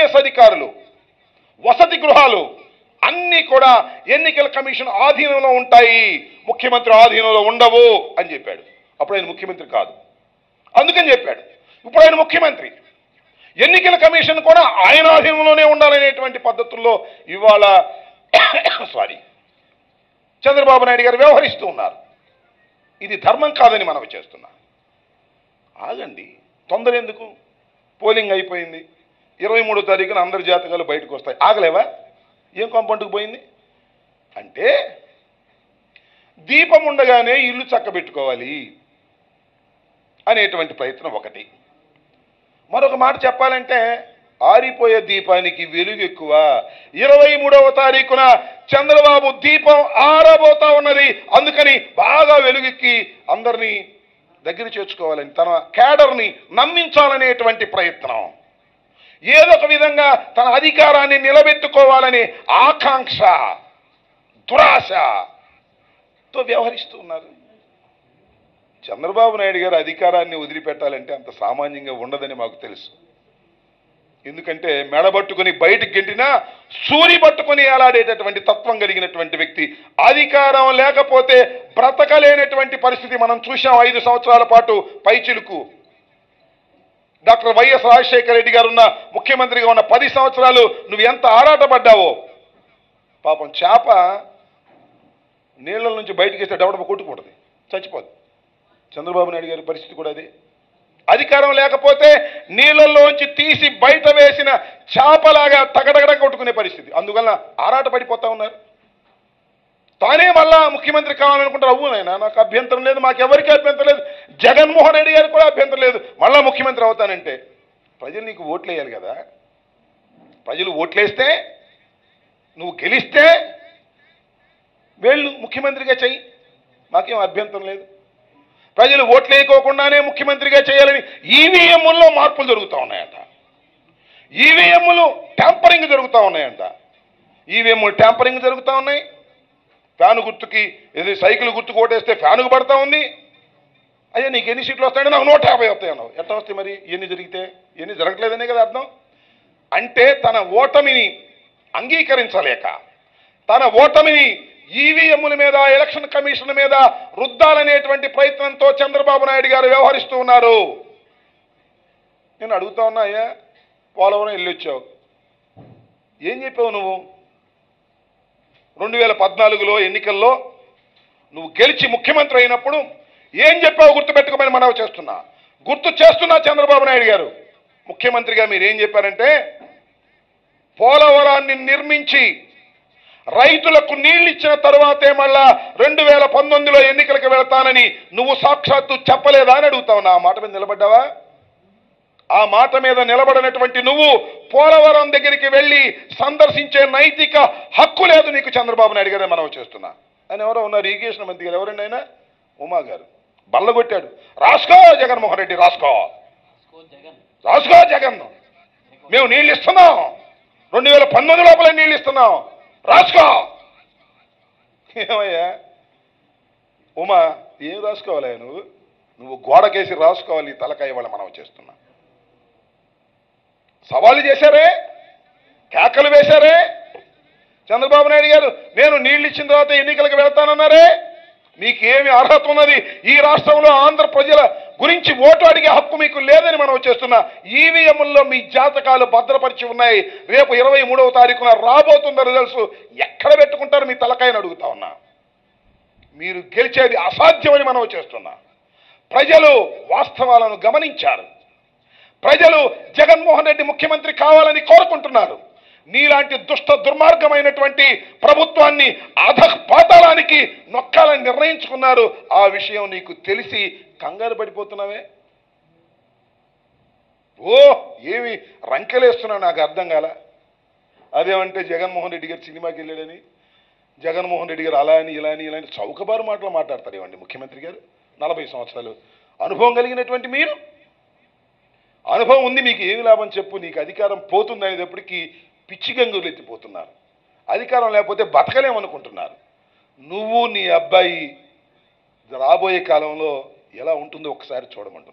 IAS అధికారులు వసతి గృహాలు అన్నీ కూడా ఎన్నికల కమిషన్ ఆధీనంలో ఉంటాయి ముఖ్యమంత్రి ఆధీనంలో ఉండవు అని చెప్పాడు అప్పుడు ఆయన ముఖ్యమంత్రి కాదు అందుకని చెప్పాడు ఇప్పుడు ఆయన ముఖ్యమంత్రి ఎన్నికల కమిషన్ కూడా ఆయన ఆధీనంలోనే ఉండాలనేటువంటి పద్ధతుల్లో ఇవాళ సారీ చంద్రబాబు నాయుడు గారు వ్యవహరిస్తూ ఉన్నారు ఇది ధర్మం కాదని మనం చేస్తున్నాం ఆగండి తొందర ఎందుకు పోలింగ్ అయిపోయింది ఇరవై మూడో తారీఖున అందరి జాతకాలు బయటకు వస్తాయి ఆగలేవా ఏం కొంపంటుకు పోయింది అంటే దీపం ఉండగానే ఇల్లు చక్కబెట్టుకోవాలి అనేటువంటి ప్రయత్నం ఒకటి మరొక మాట చెప్పాలంటే ఆరిపోయే దీపానికి వెలుగు ఎక్కువ ఇరవై మూడవ తారీఖున చంద్రబాబు దీపం ఆరబోతా ఉన్నది అందుకని బాగా వెలుగెక్కి అందరినీ దగ్గర చేర్చుకోవాలని తన కేడర్ని నమ్మించాలనేటువంటి ప్రయత్నం ఏదో ఒక విధంగా తన అధికారాన్ని నిలబెట్టుకోవాలనే ఆకాంక్ష దురాశతో వ్యవహరిస్తూ ఉన్నారు చంద్రబాబు నాయుడు గారు అధికారాన్ని వదిలిపెట్టాలంటే అంత సామాన్యంగా ఉండదని మాకు తెలుసు ఎందుకంటే మెడబట్టుకుని బయటికి గెంటినా సూరి పట్టుకుని అలాడేటటువంటి తత్వం కలిగినటువంటి వ్యక్తి అధికారం లేకపోతే బ్రతకలేనటువంటి పరిస్థితి మనం చూశాం ఐదు సంవత్సరాల పాటు పైచిలుకు డాక్టర్ వైఎస్ రాజశేఖర రెడ్డి గారు ఉన్న ముఖ్యమంత్రిగా ఉన్న పది సంవత్సరాలు నువ్వు ఎంత ఆరాటపడ్డావో పాపం చేప నీళ్ళ నుంచి బయటికి వేస్తే డబడబ కొట్టుకుంటుంది చచ్చిపోదు చంద్రబాబు నాయుడు గారి పరిస్థితి కూడా అదే అధికారం లేకపోతే నీళ్ళల్లోంచి తీసి బయట వేసిన చేపలాగా తగడగడ కొట్టుకునే పరిస్థితి అందువల్ల ఆరాట పడిపోతా ఉన్నారు తానే మళ్ళా ముఖ్యమంత్రి కావాలనుకుంటారు అవ్వు నాయనా నాకు అభ్యంతరం లేదు మాకెవరికీ అభ్యంతరం లేదు జగన్మోహన్ రెడ్డి గారికి కూడా అభ్యంతరం లేదు మళ్ళా ముఖ్యమంత్రి అవుతానంటే ప్రజలు నీకు ఓట్లు వేయాలి కదా ప్రజలు ఓట్లేస్తే నువ్వు గెలిస్తే వీళ్ళు ముఖ్యమంత్రిగా చెయ్యి మాకేం అభ్యంతరం లేదు ప్రజలు ఓట్లు వేయకోకుండానే ముఖ్యమంత్రిగా చేయాలని ఈవీఎంల్లో మార్పులు జరుగుతూ ఉన్నాయంట ఈవీఎంలు ట్యాంపరింగ్ జరుగుతూ ఉన్నాయంట ఈవీఎంలు ట్యాంపరింగ్ జరుగుతూ ఉన్నాయి ఫ్యాను గుర్తుకి ఏది సైకిల్ గుర్తుకు ఓటేస్తే ఫ్యానుకు పడతా ఉంది అయ్యా నీకు ఎన్ని సీట్లు వస్తాయంటే నాకు నూట యాభై వస్తాయి అన్నావు ఎట్లా వస్తాయి మరి ఎన్ని జరిగితే ఎన్ని జరగట్లేదనే కదా అర్థం అంటే తన ఓటమిని అంగీకరించలేక తన ఓటమిని ఈవీఎంల మీద ఎలక్షన్ కమిషన్ మీద రుద్దాలనేటువంటి ప్రయత్నంతో చంద్రబాబు నాయుడు గారు వ్యవహరిస్తూ ఉన్నారు నేను అడుగుతా ఉన్నా అయ్యా పోలవరం వెళ్ళొచ్చావు ఏం చెప్పావు నువ్వు రెండు వేల పద్నాలుగులో ఎన్నికల్లో నువ్వు గెలిచి ముఖ్యమంత్రి అయినప్పుడు ఏం చెప్పావు గుర్తుపెట్టుకోమని మనవి చేస్తున్నా గుర్తు చేస్తున్నా చంద్రబాబు నాయుడు గారు ముఖ్యమంత్రిగా మీరు ఏం చెప్పారంటే పోలవరాన్ని నిర్మించి రైతులకు నీళ్లు ఇచ్చిన తరువాతే మళ్ళా రెండు వేల పంతొమ్మిదిలో ఎన్నికలకు వెళతానని నువ్వు సాక్షాత్తు చెప్పలేదా అని అడుగుతావు నా మాట మీద నిలబడ్డావా ఆ మాట మీద నిలబడినటువంటి నువ్వు పోలవరం దగ్గరికి వెళ్ళి సందర్శించే నైతిక హక్కు లేదు నీకు చంద్రబాబు నాయుడు గారే మనం చేస్తున్నా ఆయన ఎవరో ఉన్నారు ఇరిగేషన్ మంత్రి గారు ఎవరండి ఆయన ఉమా గారు బల్లగొట్టాడు రాసుకో జగన్మోహన్ రెడ్డి రాసుకో రాసుకో జగన్ మేము నీళ్ళు ఇస్తున్నాం రెండు వేల పంతొమ్మిది లోపల నీళ్ళు ఇస్తున్నాం రాసుకో ఏమయ్యా ఉమా ఏం రాసుకోవాలి నువ్వు నువ్వు గోడకేసి రాసుకోవాలి ఈ తలకాయ వాళ్ళ మనం చేస్తున్నా సవాళ్ళు చేశారే కేకలు వేశారే చంద్రబాబు నాయుడు గారు నేను నీళ్ళు ఇచ్చిన తర్వాత ఎన్నికలకు వెళ్తానన్నారే మీకేమి అర్హత ఉన్నది ఈ రాష్ట్రంలో ఆంధ్ర ప్రజల గురించి ఓటు అడిగే హక్కు మీకు లేదని మనం చేస్తున్నా ఈవీఎంల్లో మీ జాతకాలు భద్రపరిచి ఉన్నాయి రేపు ఇరవై మూడవ తారీఖున రాబోతున్న రిజల్ట్స్ ఎక్కడ పెట్టుకుంటారు మీ తలకాయని అడుగుతా ఉన్నా మీరు గెలిచేది అసాధ్యమని మనం చేస్తున్నా ప్రజలు వాస్తవాలను గమనించారు ప్రజలు జగన్మోహన్ రెడ్డి ముఖ్యమంత్రి కావాలని కోరుకుంటున్నారు నీలాంటి దుష్ట దుర్మార్గమైనటువంటి ప్రభుత్వాన్ని అధపాతాళానికి నొక్కాలని నిర్ణయించుకున్నారు ఆ విషయం నీకు తెలిసి కంగారు పడిపోతున్నావే ఓ ఏమి రంకెలేస్తున్నా నాకు అర్థం కాల అదేమంటే జగన్మోహన్ రెడ్డి గారు సినిమాకి వెళ్ళాడని జగన్మోహన్ రెడ్డి గారు అలా అని ఇలా అని ఇలా అని చౌకబారు మాటలు మాట్లాడతారు ఏమండి ముఖ్యమంత్రి గారు నలభై సంవత్సరాలు అనుభవం కలిగినటువంటి మీరు అనుభవం ఉంది మీకు ఏమి లాభం చెప్పు నీకు అధికారం పోతుంది అనేటప్పటికీ పిచ్చి గంగులు ఎత్తిపోతున్నారు అధికారం లేకపోతే బతకలేమనుకుంటున్నారు నువ్వు నీ అబ్బాయి రాబోయే కాలంలో ఎలా ఉంటుందో ఒకసారి చూడమంటున్నా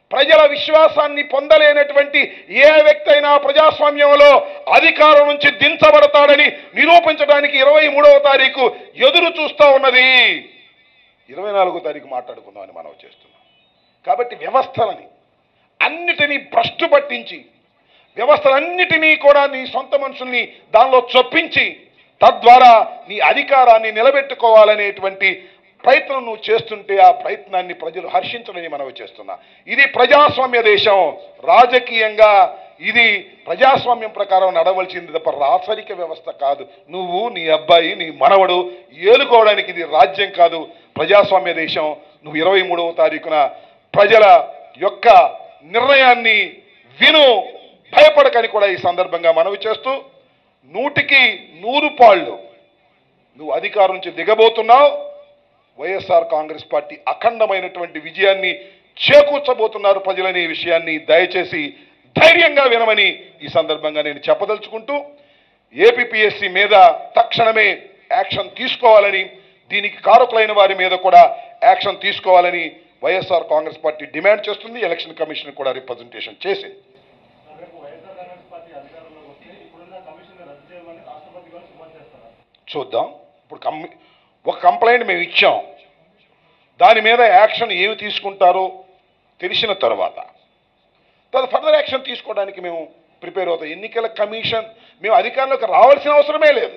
ప్రజల విశ్వాసాన్ని పొందలేనటువంటి ఏ వ్యక్తి అయినా ప్రజాస్వామ్యంలో అధికారం నుంచి దించబడతాడని నిరూపించడానికి ఇరవై మూడవ తారీఖు ఎదురు చూస్తూ ఉన్నది ఇరవై నాలుగో తారీఖు మాట్లాడుకుందామని మనం చేస్తున్నాం కాబట్టి వ్యవస్థలని అన్నిటినీ భ్రష్టు పట్టించి వ్యవస్థలన్నిటినీ కూడా నీ సొంత మనుషుల్ని దానిలో చొప్పించి తద్వారా నీ అధికారాన్ని నిలబెట్టుకోవాలనేటువంటి ప్రయత్నం నువ్వు చేస్తుంటే ఆ ప్రయత్నాన్ని ప్రజలు హర్షించడని మనవి చేస్తున్నా ఇది ప్రజాస్వామ్య దేశం రాజకీయంగా ఇది ప్రజాస్వామ్యం ప్రకారం నడవలసింది తప్ప రాచరిక వ్యవస్థ కాదు నువ్వు నీ అబ్బాయి నీ మనవడు ఏలుకోవడానికి ఇది రాజ్యం కాదు ప్రజాస్వామ్య దేశం నువ్వు ఇరవై మూడవ తారీఖున ప్రజల యొక్క నిర్ణయాన్ని విను భయపడకని కూడా ఈ సందర్భంగా మనవి చేస్తూ నూటికి నూరు పాళ్ళు నువ్వు అధికారం నుంచి దిగబోతున్నావు వైఎస్ఆర్ కాంగ్రెస్ పార్టీ అఖండమైనటువంటి విజయాన్ని చేకూర్చబోతున్నారు ప్రజలనే ఈ విషయాన్ని దయచేసి ధైర్యంగా వినమని ఈ సందర్భంగా నేను చెప్పదలుచుకుంటూ ఏపీపీఎస్సీ మీద తక్షణమే యాక్షన్ తీసుకోవాలని దీనికి కారకులైన వారి మీద కూడా యాక్షన్ తీసుకోవాలని వైఎస్ఆర్ కాంగ్రెస్ పార్టీ డిమాండ్ చేస్తుంది ఎలక్షన్ కమిషన్ కూడా రిప్రజెంటేషన్ చేసింది రేపు వైఎస్ఆర్ కాంగ్రెస్ పార్టీ అధికారంలోకి వస్తే ఇప్పుడున్న కమిషన్ రద్దు చేయమని రాష్ట్రపతి గారు సిఫార్సు చేస్తారా చూద్దాం ఇప్పుడు కమ్ ఒక కంప్లైంట్ మేము ఇచ్చాం దాని మీద యాక్షన్ ఏమి తీసుకుంటారో తెలిసిన తర్వాత తర్వాత ఫర్దర్ యాక్షన్ తీసుకోవడానికి మేము ప్రిపేర్ అవుతాం ఎన్నికల కమిషన్ మేము అధికారంలోకి రావాల్సిన అవసరమే లేదు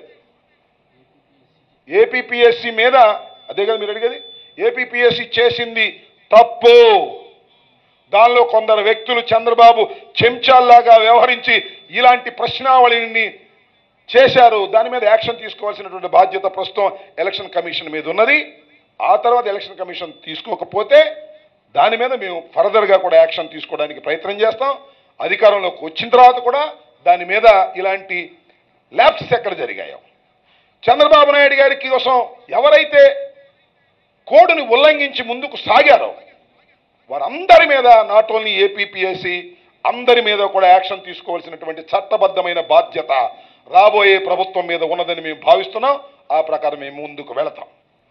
ఏపీపీఎస్సి మీద అదే కదా మీరు అడిగేది ఏపీపీఎస్సి చేసింది తప్పు దానిలో కొందరు వ్యక్తులు చంద్రబాబు చెంచాల్లాగా వ్యవహరించి ఇలాంటి ప్రశ్నావళిని చేశారు దాని మీద యాక్షన్ తీసుకోవాల్సినటువంటి బాధ్యత ప్రస్తుతం ఎలక్షన్ కమిషన్ మీద ఉన్నది ఆ తర్వాత ఎలక్షన్ కమిషన్ తీసుకోకపోతే దాని మీద మేము ఫర్దర్గా కూడా యాక్షన్ తీసుకోవడానికి ప్రయత్నం చేస్తాం అధికారంలోకి వచ్చిన తర్వాత కూడా దాని మీద ఇలాంటి ల్యాబ్స్ ఎక్కడ జరిగాయో చంద్రబాబు నాయుడు గారికి కోసం ఎవరైతే కోడ్ని ఉల్లంఘించి ముందుకు సాగారో వారందరి మీద నాట్ ఓన్లీ ఏపీపీఎస్సి అందరి మీద కూడా యాక్షన్ తీసుకోవాల్సినటువంటి చట్టబద్ధమైన బాధ్యత రాబోయే ప్రభుత్వం మీద ఉన్నదని మేము భావిస్తున్నాం ఆ ప్రకారం మేము ముందుకు వెళతాం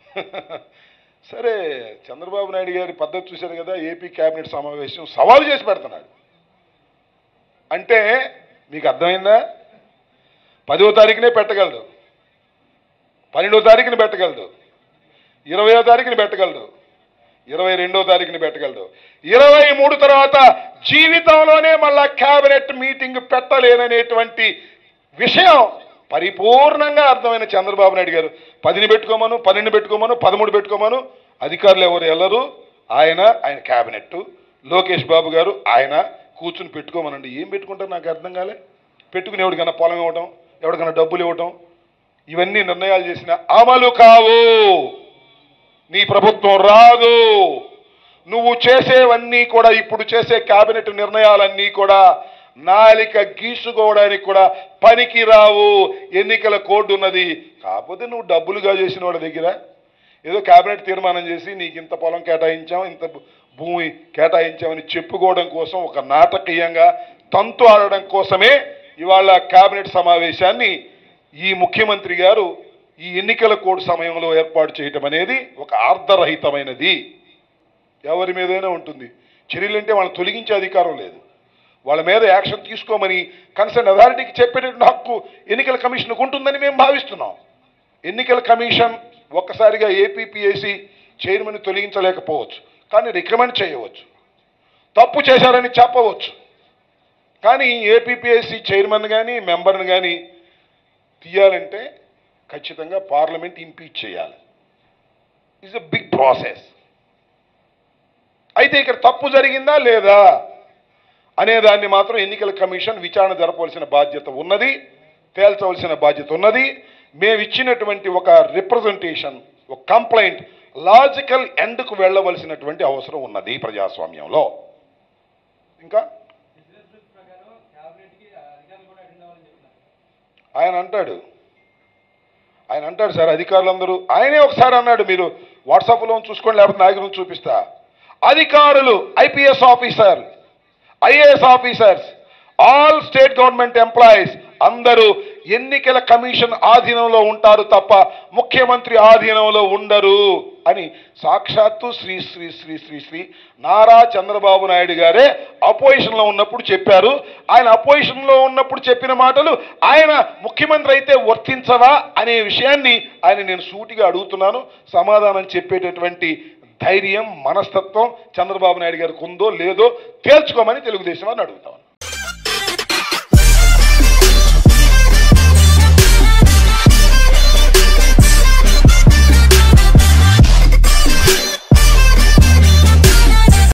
సరే చంద్రబాబు నాయుడు గారి పద్ధతి చూశారు కదా ఏపీ కేబినెట్ సమావేశం సవాలు చేసి పెడుతున్నాడు అంటే మీకు అర్థమైందా పదవ తారీఖునే పెట్టగలడు పన్నెండవ తారీఖుని పెట్టగలడు ఇరవయో తారీఖుని పెట్టగలడు ఇరవై రెండో తారీఖుని పెట్టగలడు ఇరవై మూడు తర్వాత జీవితంలోనే మళ్ళా క్యాబినెట్ మీటింగ్ పెట్టలేననేటువంటి విషయం పరిపూర్ణంగా అర్థమైన చంద్రబాబు నాయుడు గారు పదిని పెట్టుకోమను పన్నెండు పెట్టుకోమను పదమూడు పెట్టుకోమను అధికారులు ఎవరు వెళ్ళరు ఆయన ఆయన క్యాబినెట్ లోకేష్ బాబు గారు ఆయన కూర్చుని పెట్టుకోమనండి ఏం పెట్టుకుంటారు నాకు అర్థం కాలే పెట్టుకుని ఎవరికైనా పొలం ఇవ్వటం ఎవరికైనా డబ్బులు ఇవ్వటం ఇవన్నీ నిర్ణయాలు చేసిన అమలు కావు నీ ప్రభుత్వం రాదు నువ్వు చేసేవన్నీ కూడా ఇప్పుడు చేసే కేబినెట్ నిర్ణయాలన్నీ కూడా నాలిక గీసుకోవడానికి కూడా పనికి రావు ఎన్నికల కోడ్ ఉన్నది కాకపోతే నువ్వు డబ్బులుగా చేసిన వాళ్ళ దగ్గర ఏదో కేబినెట్ తీర్మానం చేసి నీకు ఇంత పొలం కేటాయించాం ఇంత భూ- భూమి కేటాయించామని చెప్పుకోవడం కోసం ఒక నాటకీయంగా తంతు ఆడడం కోసమే ఇవాళ కేబినెట్ సమావేశాన్ని ఈ ముఖ్యమంత్రి గారు ఈ ఎన్నికల కోడ్ సమయంలో ఏర్పాటు చేయటం అనేది ఒక అర్ధరహితమైనది ఎవరి మీదైనా ఉంటుంది చర్యలు అంటే వాళ్ళని తొలగించే అధికారం లేదు వాళ్ళ మీద యాక్షన్ తీసుకోమని కన్సర్న్ అథారిటీకి చెప్పేటటువంటి హక్కు ఎన్నికల కమిషన్కు ఉంటుందని మేము భావిస్తున్నాం ఎన్నికల కమిషన్ ఒక్కసారిగా ఏపీపీఎస్సి చైర్మన్ తొలగించలేకపోవచ్చు కానీ రికమెండ్ చేయవచ్చు తప్పు చేశారని చెప్పవచ్చు కానీ ఏపీపీఎస్సి చైర్మన్ కానీ మెంబర్ని కానీ తీయాలంటే ఖచ్చితంగా పార్లమెంట్ ఇంపీచ్ చేయాలి ఇస్ ఎ బిగ్ ప్రాసెస్ అయితే ఇక్కడ తప్పు జరిగిందా లేదా అనే దాన్ని మాత్రం ఎన్నికల కమిషన్ విచారణ జరపవలసిన బాధ్యత ఉన్నది తేల్చవలసిన బాధ్యత ఉన్నది మేము ఇచ్చినటువంటి ఒక రిప్రజెంటేషన్ ఒక కంప్లైంట్ లాజికల్ ఎండ్కు వెళ్ళవలసినటువంటి అవసరం ఉన్నది ప్రజాస్వామ్యంలో ఇంకా బిజినెస్ రూల్స్ ప్రకారం క్యాబినెట్ కి అధికారులు కూడా అటెండ్ అవ్వాలని చెప్తున్నారు ఆయన అంటాడు ఆయన అంటాడు సార్ అధికారులందరూ ఆయనే ఒకసారి అన్నాడు మీరు వాట్సాప్లో చూసుకోండి లేకపోతే నా దగ్గర నుంచి చూపిస్తా అధికారులు IPS officer IAS officers all state government employees అందరూ ఎన్నికల కమిషన్ ఆధీనంలో ఉంటారు తప్ప ముఖ్యమంత్రి ఆధీనంలో ఉండరు అని సాక్షాత్తు శ్రీ శ్రీ శ్రీ శ్రీ శ్రీ నారా చంద్రబాబు నాయుడు గారే అపోజిషన్లో ఉన్నప్పుడు చెప్పారు ఆయన అపోజిషన్లో ఉన్నప్పుడు చెప్పిన మాటలు ఆయన ముఖ్యమంత్రి అయితే వర్తించవా అనే విషయాన్ని ఆయన నేను సూటిగా అడుగుతున్నాను సమాధానం చెప్పేటటువంటి ధైర్యం మనస్తత్వం చంద్రబాబు నాయుడు గారికి ఉందో లేదో తేల్చుకోమని తెలుగుదేశం అని అడుగుతాను